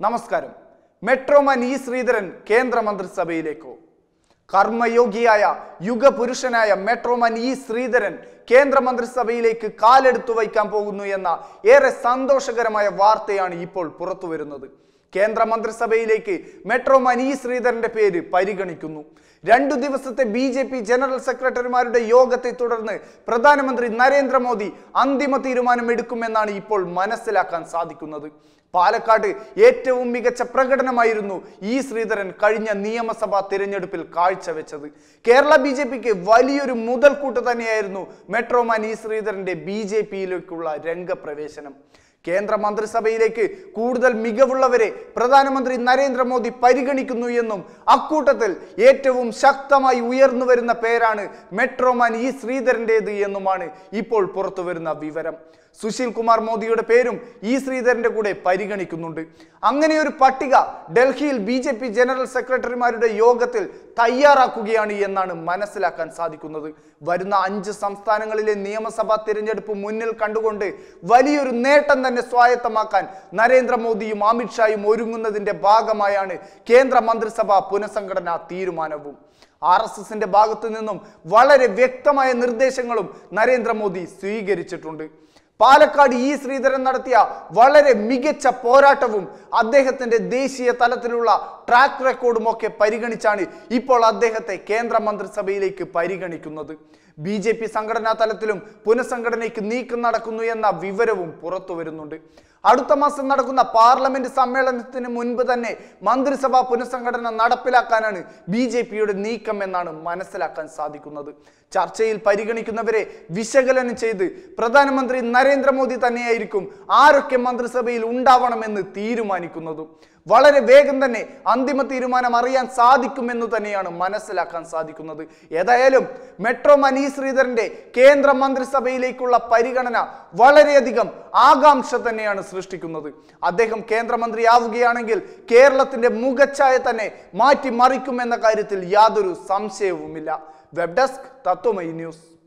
നമസ്കാരം metro man E Sreedharan കേന്ദ്രമന്ത്രിസഭയിലേക്കോ കർമ്മയോഗിയായ യുഗപുരുഷനായ മെട്രോമാൻ ഇ ശ്രീധരൻ കേന്ദ്രമന്ത്രിസഭയിലേക്ക് കാലെടുത്തു വയ്ക്കാൻ പോകുന്നു എന്ന ഏറെ സന്തോഷകരമായ വാർത്തയാണ് ഇപ്പോൾ പുറത്തു വരുന്നത് കേന്ദ്രമന്ത്രിസഭയിലേക്ക് മെട്രോമാൻ ഇ ശ്രീധരന്റെ പേര് പരിഗണിക്കുന്നു രണ്ടു ദിവസത്തെ ബി ജെ പി ജനറൽ സെക്രട്ടറിമാരുടെ യോഗത്തെ തുടർന്ന് പ്രധാനമന്ത്രി നരേന്ദ്രമോദി അന്തിമ തീരുമാനം എടുക്കുമെന്നാണ് ഇപ്പോൾ മനസ്സിലാക്കാൻ സാധിക്കുന്നത് പാലക്കാട് ഏറ്റവും മികച്ച പ്രകടനമായിരുന്നു ഇ ശ്രീധരൻ കഴിഞ്ഞ നിയമസഭാ തിരഞ്ഞെടുപ്പിൽ കാഴ്ചവെച്ചത് കേരള ബി ജെ പിക്ക് വലിയൊരു മുതൽക്കൂട്ട് തന്നെയായിരുന്നു മെട്രോമാൻ ഇ ശ്രീധരന്റെ ബി ജെ പിയിലേക്കുള്ള രംഗപ്രവേശനം കേന്ദ്ര മന്ത്രിസഭയിലേക്ക് കൂടുതൽ മികവുള്ളവരെ പ്രധാനമന്ത്രി നരേന്ദ്രമോദി പരിഗണിക്കുന്നു എന്നും അക്കൂട്ടത്തിൽ ഏറ്റവും ശക്തമായി ഉയർന്നു വരുന്ന പേരാണ് മെട്രോമാൻ ഇ ശ്രീധരൻ്റേത് എന്നുമാണ് ഇപ്പോൾ പുറത്തു വരുന്ന വിവരം സുശീൽ കുമാർ മോദിയുടെ പേരും ഇ ശ്രീധരന്റെ കൂടെ പരിഗണിക്കുന്നുണ്ട് അങ്ങനെ ഒരു പട്ടിക ഡൽഹിയിൽ ബി ജെ പി ജനറൽ സെക്രട്ടറിമാരുടെ യോഗത്തിൽ തയ്യാറാക്കുകയാണ് എന്നാണ് മനസ്സിലാക്കാൻ സാധിക്കുന്നത് വരുന്ന അഞ്ച് സംസ്ഥാനങ്ങളിലെ നിയമസഭാ തിരഞ്ഞെടുപ്പ് മുന്നിൽ കണ്ടുകൊണ്ട് വലിയൊരു നേട്ടം തന്നെ സ്വായത്തമാക്കാൻ നരേന്ദ്രമോദിയും അമിത്ഷായും ഒരുങ്ങുന്നതിന്റെ ഭാഗമായാണ് കേന്ദ്ര മന്ത്രിസഭാ പുനഃസംഘടനാ തീരുമാനവും ആർ എസ് എസിന്റെ ഭാഗത്തു നിന്നും വളരെ വ്യക്തമായ നിർദ്ദേശങ്ങളും നരേന്ദ്രമോദി സ്വീകരിച്ചിട്ടുണ്ട് പാലക്കാട് ഇ ശ്രീധരൻ നടത്തിയ വളരെ മികച്ച പോരാട്ടവും അദ്ദേഹത്തിന്റെ ദേശീയ തലത്തിലുള്ള ട്രാക്ക് റെക്കോർഡും ഒക്കെ പരിഗണിച്ചാണ് ഇപ്പോൾ അദ്ദേഹത്തെ കേന്ദ്ര മന്ത്രിസഭയിലേക്ക് പരിഗണിക്കുന്നത് ബി ജെ പി സംഘടനാ തലത്തിലും പുനഃസംഘടനയ്ക്ക് നീക്കം നടക്കുന്നു എന്ന വിവരവും പുറത്തു വരുന്നുണ്ട് അടുത്ത മാസം നടക്കുന്ന പാർലമെന്റ് സമ്മേളനത്തിന് മുൻപ് തന്നെ മന്ത്രിസഭാ പുനഃസംഘടന നടപ്പിലാക്കാനാണ് ബി ജെ പിയുടെ നീക്കം എന്നാണ് മനസ്സിലാക്കാൻ സാധിക്കുന്നത് ചർച്ചയിൽ പരിഗണിക്കുന്നവരെ വിശകലനം ചെയ്ത് പ്രധാനമന്ത്രി നരേന്ദ്രമോദി തന്നെയായിരിക്കും ആരൊക്കെ മന്ത്രിസഭയിൽ ഉണ്ടാവണമെന്ന് തീരുമാനിക്കുന്നതും വളരെ വേഗം തന്നെ അന്തിമ തീരുമാനം അറിയാൻ സാധിക്കുമെന്ന് തന്നെയാണ് മനസ്സിലാക്കാൻ സാധിക്കുന്നത് ഏതായാലും മെട്രോ മനി ശ്രീധരന്റെ കേന്ദ്ര മന്ത്രിസഭയിലേക്കുള്ള പരിഗണന വളരെയധികം ആകാംക്ഷ തന്നെയാണ് സൃഷ്ടിക്കുന്നത് അദ്ദേഹം കേന്ദ്രമന്ത്രിയാവുകയാണെങ്കിൽ കേരളത്തിന്റെ മുഖച്ഛായ തന്നെ മാറ്റി മറിക്കുമെന്ന കാര്യത്തിൽ യാതൊരു സംശയവുമില്ല വെബ് ഡെസ്ക് തത്വമൈ ന്യൂസ്